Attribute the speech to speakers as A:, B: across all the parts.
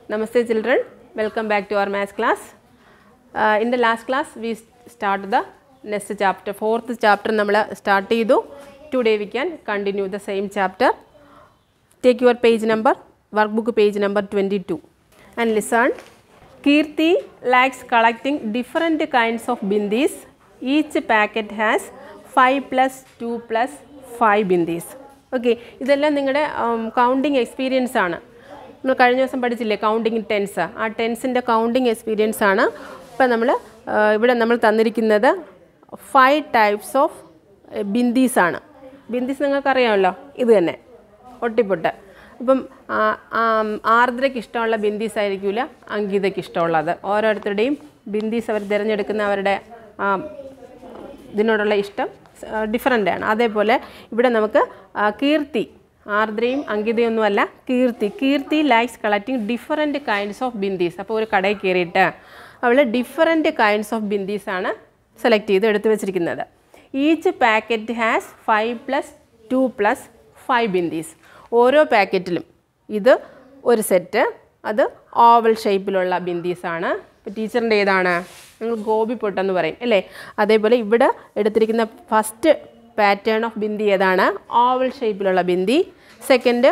A: Namaste children, welcome back to our maths class. Uh, in the last class we start the next chapter, fourth chapter നമ്മൾ start ചെയ്തു. Today we can continue the same chapter. Take your page number, workbook page number 22 and listen. Kirti likes collecting different kinds of bindis. Each packet has 5 plus 2 plus 5 bindis. Okay ഇതെല്ലാം നിങ്ങളുടെ counting experience ആണ് നമ്മൾ കഴിഞ്ഞ ദിവസം പഠിച്ചില്ലേ counting tense ആ ടെൻസിൻ്റെ counting experience ആണ് ഇപ്പം നമ്മൾ ഇവിടെ നമ്മൾ തന്നിരിക്കുന്നത് ഫൈവ് ടൈപ്സ് ഓഫ് ബിന്ദീസ് ആണ് ബിന്ദീസ് നിങ്ങൾക്കറിയാമല്ലോ ഇത് തന്നെ ഒട്ടിപ്പൊട്ട് ഇപ്പം ആ- ആ- ആർദ്രയ്ക്ക് ഇഷ്ടമുള്ള ബിന്ദീസ് ആയിരിക്കില്ല അങ്കിതയ്ക്ക് ഇഷ്ടമുള്ളത് ഓരോരുത്തരുടെയും ബിന്ദീസ് അവർ തിരഞ്ഞെടുക്കുന്ന അവരുടെ ആ, ഇതിനോടുള്ള ഇഷ്ടം ഡിഫറൻ്റ് ആണ് അതേപോലെ ഇവിടെ നമുക്ക് ആ, കീർത്തി ആർദ്രയും അങ്കിതയൊന്നുമല്ല Keerthi Keerthi likes collecting different kinds of bindis അപ്പോൾ ഒരു കടയിൽ കയറിയിട്ട് അവൾ ഡിഫറെൻറ്റ് കൈൻഡ്സ് ഓഫ് ബിന്ദീസ് ആണ് സെലക്ട് ചെയ്ത് എടുത്തു വെച്ചിരിക്കുന്നത് each packet has five plus two plus five bindis ഓരോ പാക്കറ്റിലും ഇത് ഒരു സെറ്റ് അത് ഓവൽ ഷേപ്പിലുള്ള ബിന്ദീസാണ് ഇപ്പോൾ ടീച്ചറിൻ്റെ ഏതാണ് നിങ്ങൾ ഗോപി പൊട്ടെന്ന് പറയും അല്ലേ അതേപോലെ ഇവിടെ എടുത്തിരിക്കുന്ന ഫസ്റ്റ് പാറ്റേൺ ഓഫ് ബിന്ദി ഏതാണ് ഓവൽ ഷേപ്പിലുള്ള ബിന്ദി സെക്കൻഡ്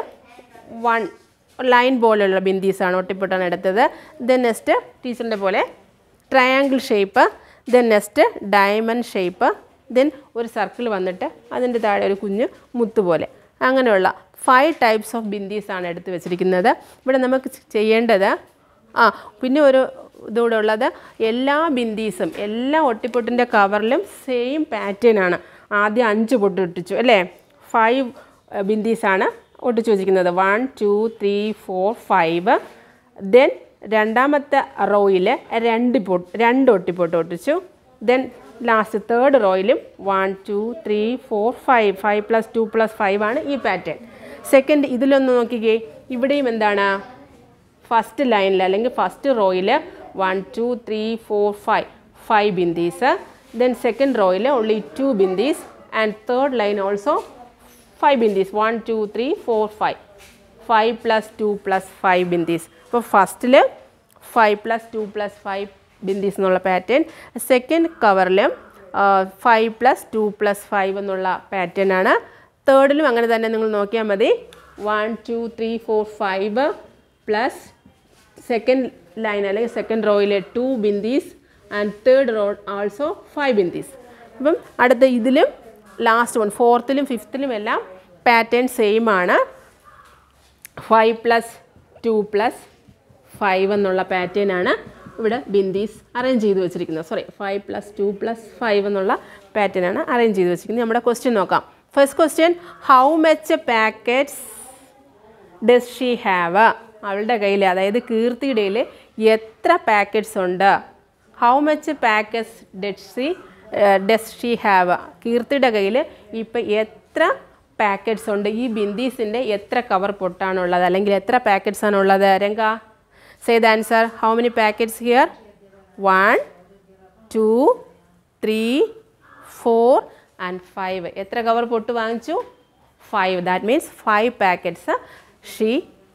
A: വൺ ലൈൻ പോലെയുള്ള ബിന്ദീസാണ് ഒട്ടിപ്പൊട്ടാണ് എടുത്തത് ദെൻ നെക്സ്റ്റ് ടീച്ചറിൻ്റെ പോലെ triangle shape then next diamond shape then ഒരു സർക്കിൾ വന്നിട്ട് അതിൻ്റെ താഴെ ഒരു കുഞ്ഞ് മുത്ത് പോലെ അങ്ങനെയുള്ള ഫൈവ് ടൈപ്സ് ഓഫ് ബിന്ദീസ് ആണ് എടുത്ത് വെച്ചിരിക്കുന്നത് ഇവിടെ നമുക്ക് ചെയ്യേണ്ടത് ആ പിന്നെ ഒരു ഇതുകൂടെ ഉള്ളത് എല്ലാ ബിന്ദീസും എല്ലാ ഒട്ടിപ്പൊട്ടിൻ്റെ കവറിലും സെയിം പാറ്റേൺ ആണ് ആദ്യം അഞ്ച് പൊട്ട് ഒട്ടിച്ചു അല്ലേ ഫൈവ് ബിന്ദീസാണ് ഒട്ടിച്ചു വെച്ചിരിക്കുന്നത് one two three four five then രണ്ടാമത്തെ റോയിൽ രണ്ട് പൊട്ട് രണ്ട് ഒട്ടിപ്പൊട്ട് ഒട്ടിച്ചു ദെൻ ലാസ്റ്റ് തേർഡ് റോയിലും one two three four five five plus two plus five ആണ് ഈ പാറ്റേൺ സെക്കൻഡ് ഇതിലൊന്ന് നോക്കിക്കേ ഇവിടെയും എന്താണ് ഫസ്റ്റ് ലൈനിൽ അല്ലെങ്കിൽ ഫസ്റ്റ് റോയിൽ one two three four five five bindis then second റോയിൽ only two bindis and third line also five bindis one two three four five five plus two plus five bindis അപ്പോൾ ഫസ്റ്റിൽ five plus two plus five bindis എന്നുള്ള pattern second കവറിൽ five plus two plus five എന്നുള്ള pattern ആണ് തേർഡിലും അങ്ങനെ തന്നെ നിങ്ങൾ നോക്കിയാൽ മതി one two three four five plus second line അല്ലെങ്കിൽ സെക്കൻഡ് റോയിലെ two bindis and third row also five bindis അപ്പം അടുത്ത ഇതിലും ലാസ്റ്റ് വൺ ഫോർത്തിലും ഫിഫ്ത്തിലും എല്ലാം പാറ്റേൺ സെയിം ആണ് five plus two plus five എന്നുള്ള പാറ്റേൺ ആണ് ഇവിടെ ബിന്ദീസ് അറേഞ്ച് ചെയ്ത് വെച്ചിരിക്കുന്നത് sorry five plus two plus five എന്നുള്ള പാറ്റേൺ ആണ് അറേഞ്ച് ചെയ്ത് വെച്ചിരിക്കുന്നത് നമ്മുടെ ക്വസ്റ്റ്യൻ നോക്കാം first question how much packets does she have അവളുടെ കയ്യിൽ അതായത് കീർത്തിയുടെയിൽ എത്ര പാക്കറ്റ്സ് ഉണ്ട് how much packets does she does she have കീർത്തിയുടെ കയ്യിൽ ഇപ്പം എത്ര പാക്കറ്റ്സ് ഉണ്ട് ഈ ബിന്ദീസിൻ്റെ എത്ര കവർ പൊട്ടാണുള്ളത് അല്ലെങ്കിൽ എത്ര പാക്കറ്റ്സ് ആണുള്ളത് രംഗ say the answer how many packets here one two three four and five എത്ര കവർ പൊട്ട് വാങ്ങിച്ചു five that means five packets she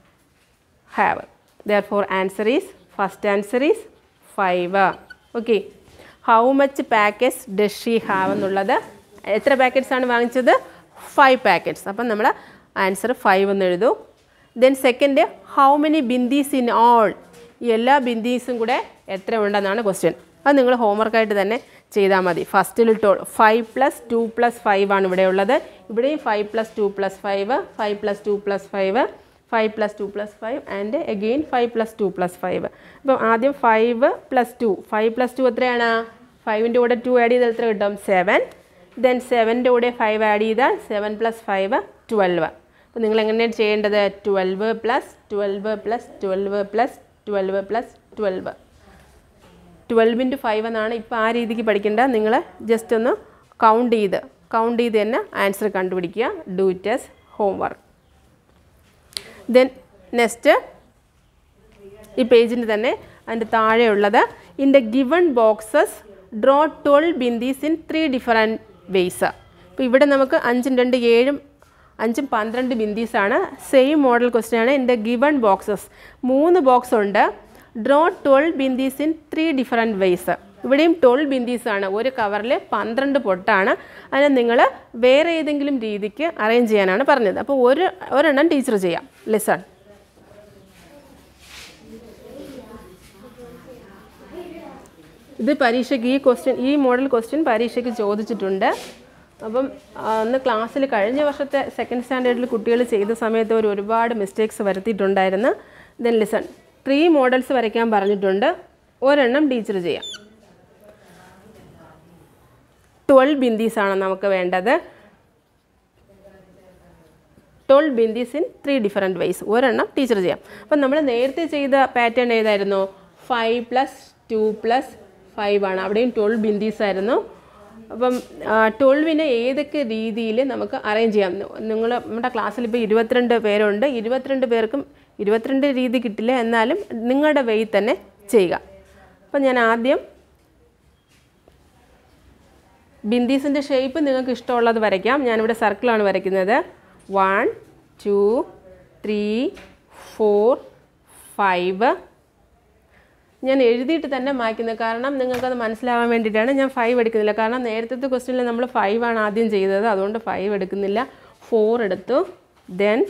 A: have the answer is first answer is five okay how much packets does she have എന്നുള്ളത് എത്ര packets ആണ് വാങ്ങിച്ചത് five packets അപ്പം നമ്മൾ answer five എന്ന് എഴുതൂ then second how many bindis in all ഈ എല്ലാ ബിന്ദീസും കൂടെ എത്ര ഉണ്ടെന്നാണ് ക്വസ്റ്റ്യൻ അത് നിങ്ങൾ ഹോംവർക്കായിട്ട് തന്നെ ചെയ്താൽ മതി ഫസ്റ്റിൽ ടോ five plus two plus five ആണ് ഇവിടെ ഉള്ളത് ഇവിടെയും five plus two plus five five plus two plus five five plus two plus five and again five plus two plus five അപ്പം ആദ്യം five plus two five plus two എത്രയാണ് ഫൈവിൻ്റെ കൂടെ to add ചെയ്താൽ എത്ര കിട്ടും സെവൻ ദെൻ സെവൻ്റെ കൂടെ ഫൈവ് ആഡ് ചെയ്താൽ സെവൻ പ്ലസ് ഫൈവ് ട്വൽവ് അപ്പോൾ നിങ്ങൾ എങ്ങനെയാണ് ചെയ്യേണ്ടത് twelve plus twelve plus twelve plus twelve plus twelve twelve into five എന്നാണ് ഇപ്പോൾ ആ രീതിക്ക് പഠിക്കേണ്ട നിങ്ങൾ ജസ്റ്റ് ഒന്ന് കൗണ്ട് ചെയ്ത് കൗണ്ട് ചെയ്ത് തന്നെ ആൻസർ കണ്ടുപിടിക്കുക do it as homework then next ഈ പേജിന് തന്നെ അതിൻ്റെ താഴെയുള്ളത് in the given boxes draw twelve bindis in three different ways ഇപ്പോൾ ഇവിടെ നമുക്ക് അഞ്ചും രണ്ട് ഏഴും അഞ്ചും പന്ത്രണ്ട് ബിന്ദീസാണ് സെയിം മോഡൽ ക്വസ്റ്റ്യൻ ആണ് എൻ്റെ ഗിവൺ ബോക്സസ് മൂന്ന് ബോക്സ് ഉണ്ട് draw twelve bindis in three different ways ഇവിടെയും ട്വൽവ് ബിന്ദീസ് ആണ് ഒരു കവറിൽ പന്ത്രണ്ട് പൊട്ടാണ് അതിന് നിങ്ങൾ വേറെ ഏതെങ്കിലും രീതിക്ക് അറേഞ്ച് ചെയ്യാനാണ് പറഞ്ഞത് അപ്പോൾ ഒരു ഒരെണ്ണം ടീച്ചർ ചെയ്യാം ലിസൺ ഇത് പരീക്ഷയ്ക്ക് ഈ ക്വസ്റ്റ്യൻ ഈ മോഡൽ ക്വസ്റ്റ്യൻ പരീക്ഷയ്ക്ക് ചോദിച്ചിട്ടുണ്ട് അപ്പം ആ, അന്ന് ക്ലാസ്സിൽ കഴിഞ്ഞ വർഷത്തെ സെക്കൻഡ് സ്റ്റാൻഡേർഡിൽ കുട്ടികൾ ചെയ്ത സമയത്ത് ഒരു ഒരുപാട് മിസ്റ്റേക്സ് വരുത്തിയിട്ടുണ്ടായിരുന്നു ദെൻ ലിസൺ ത്രീ മോഡൽസ് വരയ്ക്കാൻ പറഞ്ഞിട്ടുണ്ട് ഒരെണ്ണം ടീച്ചർ ചെയ്യാം ട്വൽവ് ബിന്ദീസ് ആണ് നമുക്ക് വേണ്ടത് twelve bindis in three different ways ഒരെണ്ണം ടീച്ചർ ചെയ്യാം അപ്പം നമ്മൾ നേരത്തെ ചെയ്ത പാറ്റേൺ ഏതായിരുന്നു five plus two plus five ആണ് അവിടെയും ട്വൽവ് ബിന്ദീസ് ആയിരുന്നു അപ്പം ട്വൽവിനെ ഏതൊക്കെ രീതിയിൽ നമുക്ക് അറേഞ്ച് ചെയ്യാം നിങ്ങൾ നമ്മുടെ ക്ലാസ്സിൽ ഇപ്പോൾ ഇരുപത്തിരണ്ട് പേരുണ്ട് ഇരുപത്തിരണ്ട് പേർക്കും ഇരുപത്തിരണ്ട് രീതി കിട്ടില്ല എന്നാലും നിങ്ങളുടെ വെയിൽ തന്നെ ചെയ്യുക അപ്പം ഞാൻ ആദ്യം ബിന്ദീസിൻ്റെ ഷേപ്പ് നിങ്ങൾക്ക് ഇഷ്ടമുള്ളത് വരയ്ക്കാം ഞാനിവിടെ സർക്കിളാണ് വരയ്ക്കുന്നത് one two three four five ഞാൻ എഴുതിയിട്ട് തന്നെ മായ്ക്കുന്നത് കാരണം നിങ്ങൾക്കത് മനസ്സിലാവാൻ വേണ്ടിയിട്ടാണ് ഞാൻ ഫൈവ് എടുക്കുന്നില്ല കാരണം നേരത്തെ ക്വസ്റ്റ്യനിൽ നമ്മൾ ഫൈവ് ആണ് ആദ്യം ചെയ്തത് അതുകൊണ്ട് ഫൈവ് എടുക്കുന്നില്ല ഫോർ എടുത്തു then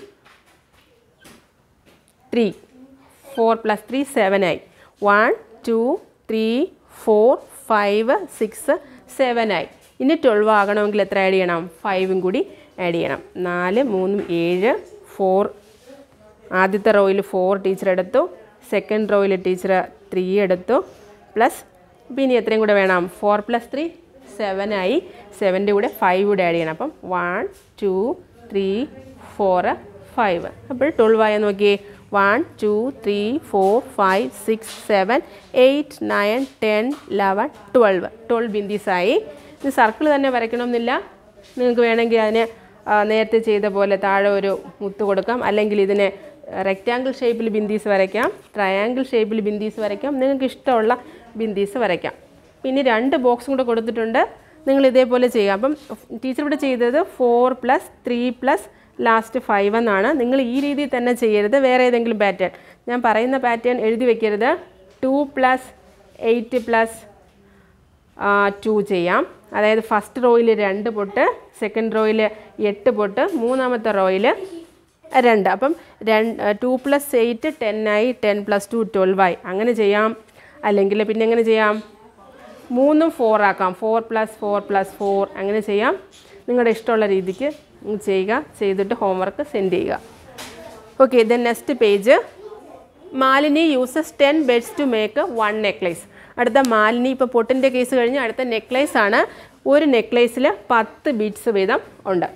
A: three four plus three seven ആയി one two three four five six seven ആയി ഇനി ട്വൽവ് ആകണമെങ്കിൽ എത്ര ആഡ് ചെയ്യണം ഫൈവും കൂടി ആഡ് ചെയ്യണം നാല് മൂന്നും ഏഴ് ഫോർ ആദ്യത്തെ റോയിൽ ഫോർ ടീച്ചർ എടുത്തു സെക്കൻഡ് റോയിൽ ടീച്ചർ ത്രീ എടുത്തു പ്ലസ് പിന്നെ എത്രയും കൂടെ വേണം ഫോർ പ്ലസ് ത്രീ സെവൻ ആയി സെവൻ്റെ കൂടെ ഫൈവ് കൂടെ ആഡ് ചെയ്യണം അപ്പം one two three four five അപ്പോൾ ട്വൽവ് ആയ നോക്കിയേ one two three four five six seven eight nine ten eleven twelve twelve ബിന്ദീസായി ഇത് സർക്കിൾ തന്നെ വരയ്ക്കണമെന്നില്ല നിങ്ങൾക്ക് വേണമെങ്കിൽ അതിന് ആ, നേരത്തെ ചെയ്ത പോലെ താഴെ ഒരു മുത്ത് കൊടുക്കാം അല്ലെങ്കിൽ ഇതിനെ റെക്റ്റാങ്കിൾ ഷേപ്പിൽ ബിന്ദീസ് വരയ്ക്കാം ട്രയാങ്കിൾ ഷേപ്പിൽ ബിന്ദീസ് വരയ്ക്കാം നിങ്ങൾക്ക് ഇഷ്ടമുള്ള ബിന്ദീസ് വരയ്ക്കാം പിന്നെ രണ്ട് ബോക്സും കൂടെ കൊടുത്തിട്ടുണ്ട് നിങ്ങൾ ഇതേപോലെ ചെയ്യാം അപ്പം ടീച്ചർ ഇവിടെ ചെയ്തത് four plus three plus last five എന്നാണ് നിങ്ങൾ ഈ രീതിയിൽ തന്നെ ചെയ്യരുത് വേറെ ഏതെങ്കിലും പാറ്റേൺ ഞാൻ പറയുന്ന പാറ്റേൺ എഴുതി വെക്കരുത് two plus eight plus two ചെയ്യാം അതായത് ഫസ്റ്റ് റോയിൽ രണ്ട് പൊട്ട് സെക്കൻഡ് റോയിൽ എട്ട് പൊട്ട് മൂന്നാമത്തെ റോയിൽ രണ്ട് അപ്പം രണ്ട് ടു പ്ലസ് എയ്റ്റ് ടെൻ ആയി ടെൻ പ്ലസ് ടു ട്വൽവ് ആയി അങ്ങനെ ചെയ്യാം അല്ലെങ്കിൽ പിന്നെ എങ്ങനെ ചെയ്യാം മൂന്നും ഫോർ ആക്കാം four plus four plus four അങ്ങനെ ചെയ്യാം നിങ്ങളുടെ ഇഷ്ടമുള്ള രീതിക്ക് ചെയ്യുക ചെയ്തിട്ട് ഹോംവർക്ക് സെൻഡ് ചെയ്യുക okay then next page Malini uses ten beads to make one necklace അടുത്ത മാലിനി ഇപ്പോൾ പൊട്ടിൻ്റെ കേസ് കഴിഞ്ഞ് അടുത്ത നെക്ലേസ് ആണ് ഒരു നെക്ലേസിൽ പത്ത് ബീഡ്സ് വീതം ഉണ്ട്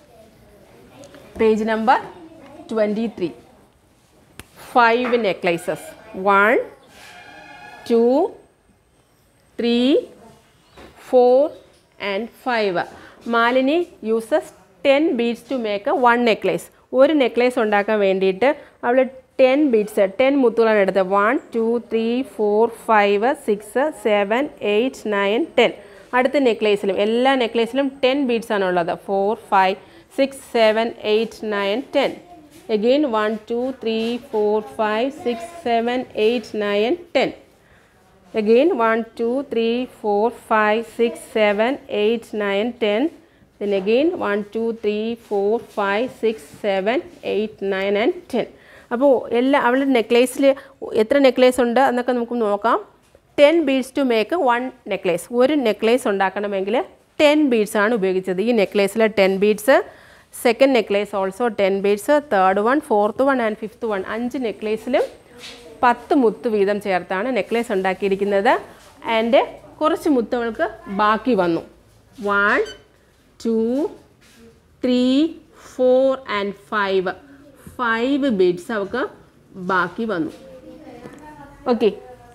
A: page number twenty three five necklaces one two three four and five Malini uses ten beads to make one necklace ഒരു നെക്ലേസ് ഉണ്ടാക്കാൻ വേണ്ടിയിട്ട് അവൾ ടെൻ ബീഡ്സ് ടെൻ മുത്തുകളാണ് എടുത്തത് one two three four five six seven eight nine ten അടുത്ത നെക്ലേസിലും എല്ലാ നെക്ലേസിലും ടെൻ ബീഡ്സ് ആണ് ഉള്ളത് four five six seven eight nine ten again 1 2 3 4 5 6 7 8 9 10 again 1 2 3 4 5 6 7 8 9 10 then again 1 2 3 4 5 6 7 8 9 and 10 അപ്പോൾ എല്ലാ അവളുടെ നെക്ലേസിൽ എത്ര നെക്ലേസ് ഉണ്ട് എന്നൊക്കെ നമുക്ക് നോക്കാം ten beads to make one necklace ഒരു നെക്ലേസ് ഉണ്ടാക്കണമെങ്കിൽ ടെൻ ബീഡ്സ് ആണ് ഉപയോഗിച്ചത് ഈ നെക്ലേസിലെ ten beads second necklace also ten beads third one fourth one and fifth one അഞ്ച് നെക്ലേസിലും പത്ത് മുത്ത് വീതം ചേർത്താണ് നെക്ലേസ് ഉണ്ടാക്കിയിരിക്കുന്നത് ആൻഡ് കുറച്ച് മുത്തുകൾക്ക് ബാക്കി വന്നു one two three four and five five beads അവൾക്ക് ബാക്കി വന്നു ഓക്കെ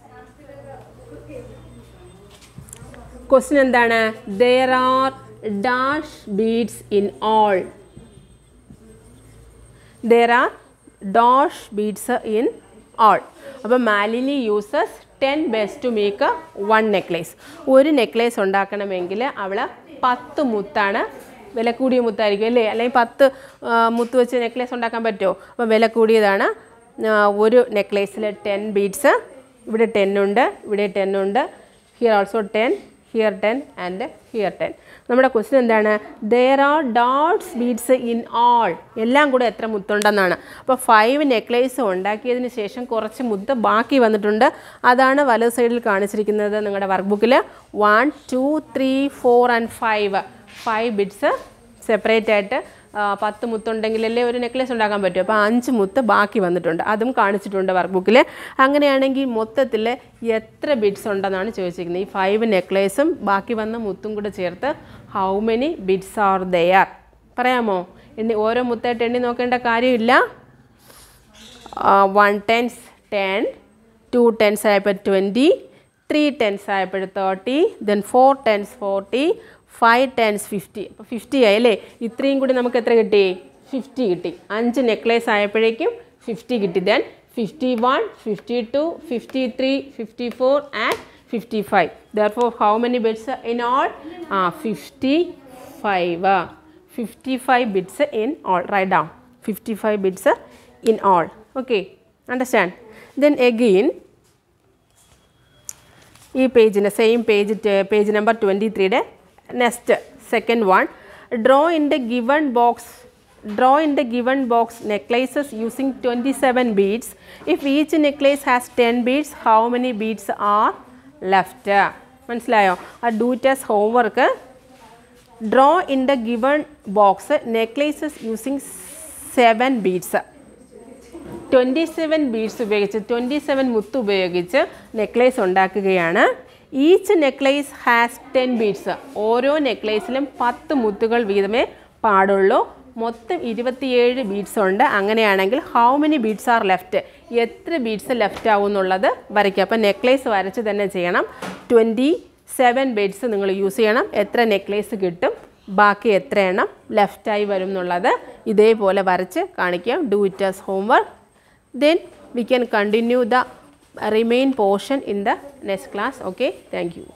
A: ക്വസ്റ്റ്യൻ എന്താണ് there are dash beads in all there are dash beads in all അപ്പോൾ മാലിനി യൂസസ് ടെൻ ബെസ്റ്റ് ടു മേക്ക് വൺ നെക്ലേസ് ഒരു നെക്ലേസ് ഉണ്ടാക്കണമെങ്കിൽ അവൾ പത്ത് മുത്താണ് വില കൂടിയ മുത്തായിരിക്കും അല്ലേ അല്ലെങ്കിൽ പത്ത് ആ, മുത്ത് വെച്ച് നെക്ലേസ് ഉണ്ടാക്കാൻ പറ്റുമോ അപ്പോൾ വില കൂടിയതാണ് ആ, ഒരു നെക്ലേസിൽ ടെൻ ബീഡ്സ് ഇവിടെ ടെൻ ഉണ്ട് ഇവിടെ ടെൻ ഉണ്ട് here also ten here ten and here ten നമ്മുടെ ക്വസ്റ്റ്യൻ എന്താണ് there are dots beads in all എല്ലാം കൂടെ എത്ര മുത്തുണ്ടെന്നാണ് അപ്പോൾ ഫൈവ് നെക്ലേസ് ഉണ്ടാക്കിയതിന് ശേഷം കുറച്ച് മുത്ത് ബാക്കി വന്നിട്ടുണ്ട് അതാണ് വലത് സൈഡിൽ കാണിച്ചിരിക്കുന്നത് നിങ്ങളുടെ വർക്ക് ബുക്കിൽ one two three four and five five beads separate ആയിട്ട് ആ, പത്ത് മുത്തുണ്ടെങ്കിലല്ലേ ഒരു നെക്ലേസ് ഉണ്ടാക്കാൻ പറ്റും അപ്പോൾ അഞ്ച് മുത്ത് ബാക്കി വന്നിട്ടുണ്ട് അതും കാണിച്ചിട്ടുണ്ട് വർക്ക് ബുക്കിൽ അങ്ങനെയാണെങ്കിൽ മൊത്തത്തിൽ എത്ര ബിഡ്സ് ഉണ്ടെന്നാണ് ചോദിച്ചിരിക്കുന്നത് ഈ ഫൈവ് നെക്ലേസും ബാക്കി വന്ന മുത്തും കൂടെ ചേർത്ത് how many beads are there പറയാമോ എണ്ണി ഓരോ മുത്തായിട്ട് എണ്ണി നോക്കേണ്ട കാര്യമില്ല one tens ten two tens ആയപ്പോൾ ട്വൻറ്റി ത്രീ ടെൻസ് ആയപ്പോൾ thirty then four tens forty five tens fifty അപ്പോൾ ഫിഫ്റ്റി ആയി അല്ലേ ഇത്രയും കൂടി നമുക്ക് എത്ര കിട്ടി ഫിഫ്റ്റി കിട്ടി അഞ്ച് നെക്ലേസ് ആയപ്പോഴേക്കും ഫിഫ്റ്റി കിട്ടി then fifty one fifty two fifty three fifty four and fifty five therefore how many beads in all ആ fifty five fifty five beads in all write down fifty five beads in all okay understand then again ഈ പേജിൻ്റെ same page page number twenty ത്രീയുടെ next second one draw in the given box draw in the given box necklaces using twenty seven beads if each necklace has ten beads how many beads are left മനസ്സിലായോ ആ do this homework draw in the given box necklaces using seven beads twenty seven beads ഉപയോഗിച്ച് twenty seven മുത്ത് ഉപയോഗിച്ച് necklace ഉണ്ടാക്കുകയാണ് each necklace has ten beads ഓരോ നെക്ലേസിലും പത്ത് മുത്തുകൾ വീതമേ പാടുള്ളൂ മൊത്തം ഇരുപത്തിയേഴ് ബീഡ്സ് ഉണ്ട് അങ്ങനെയാണെങ്കിൽ how many beads are left എത്ര ബീഡ്സ് ലെഫ്റ്റ് ആവും എന്നുള്ളത് വരയ്ക്കുക അപ്പോൾ നെക്ലേസ് വരച്ച് തന്നെ ചെയ്യണം ട്വൻറ്റി സെവൻ ബീഡ്സ് നിങ്ങൾ യൂസ് ചെയ്യണം എത്ര നെക്ലേസ് കിട്ടും ബാക്കി എത്ര എണ്ണം ലെഫ്റ്റായി വരും എന്നുള്ളത് ഇതേപോലെ വരച്ച് കാണിക്കാം do it as homework then we can continue the remain portion in the next class okay thank you